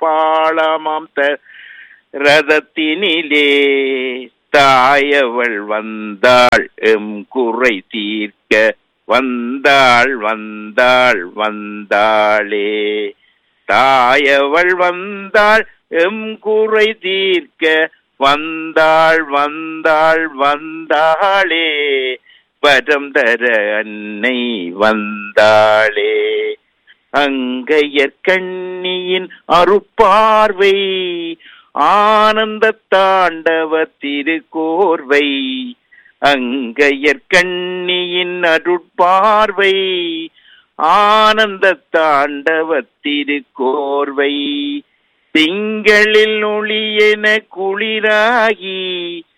பாளமாம் த ரதத்தினிலே தாயவள் வந்தாள் எம் குறை தீர்க்க வந்தாள் வந்தாள் வந்தாளே தாயவள் வந்தாள் எம் குறை தீர்க்க வந்தாள் வந்தாள் வந்தாளே பரம் தர அன்னை வந்தாளே அங்கையர் கண்ணியின் அருப்பார்வை ஆனந்த தாண்டவ திருக்கோர்வை அங்கையர் கண்ணியின் அருட்பார்வை ஆனந்த தாண்டவ திருக்கோர்வை திங்களில் ஒளியென குளிராகி